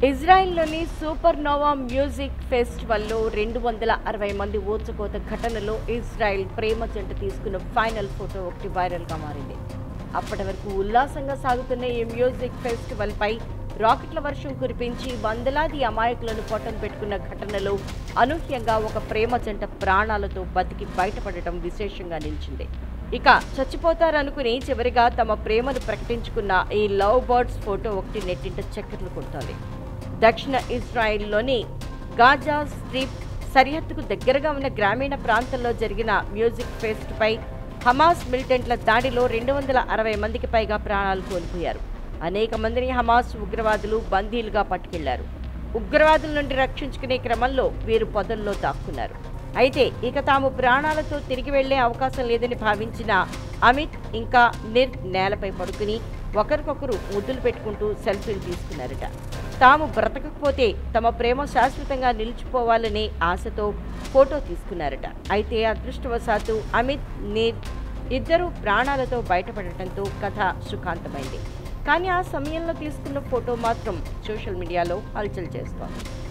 ఇజ్రాయెల్లోని super nova music ఫెస్టివల్లో రెండు వందల అరవై మంది ఊచకోత ఘటనలో ఇజ్రాయెల్ ప్రేమ జంట తీసుకున్న ఫైనల్ ఫోటో ఒకటి వైరల్గా మారింది అప్పటి వరకు ఉల్లాసంగా సాగుతున్న ఈ మ్యూజిక్ ఫెస్టివల్ పై రాకెట్ల వర్షం కురిపించి వందలాది అమాయకులను పొట్టం పెట్టుకున్న ఘటనలో అనూహ్యంగా ఒక ప్రేమ జంట ప్రాణాలతో బతికి బయటపడటం విశేషంగా నిలిచింది ఇక చచ్చిపోతారనుకుని చివరిగా తమ ప్రేమను ప్రకటించుకున్న ఈ లవ్ బర్డ్స్ ఫోటో ఒకటి నెట్టింట చక్కర్లు కొడుతోంది దక్షిణ ఇజ్రాయిల్లోని గాజా స్ట్రిప్ సరిహద్దుకు దగ్గరగా ఉన్న గ్రామీణ ప్రాంతంలో జరిగిన మ్యూజిక్ ఫెస్ట్ పై హమాస్ మిలిటెంట్ల దాడిలో రెండు వందల అరవై మందికి పైగా ప్రాణాలు కోల్పోయారు అనేక మందిని హమాస్ ఉగ్రవాదులు బందీలుగా పట్టుకెళ్లారు ఉగ్రవాదుల నుండి రక్షించుకునే క్రమంలో వీరు పొదల్లో దాక్కున్నారు అయితే ఇక తాము ప్రాణాలతో తిరిగి వెళ్లే అవకాశం లేదని భావించిన అమిత్ ఇంకా నిర్ నేలపై పడుకుని ఒకరికొకరు ముద్దులు పెట్టుకుంటూ సెల్ఫీలు తీసుకున్నారట తాము బ్రతకకపోతే తమ ప్రేమ శాశ్వతంగా నిలిచిపోవాలనే ఆశతో ఫోటో తీసుకున్నారట అయితే అదృష్టవశాత్తు అమిత్ నీర్ ఇద్దరు ప్రాణాలతో బయటపడటంతో కథ సుఖాంతమైంది కానీ ఆ సమయంలో తీసుకున్న ఫోటో మాత్రం సోషల్ మీడియాలో హల్చల్ చేస్తోంది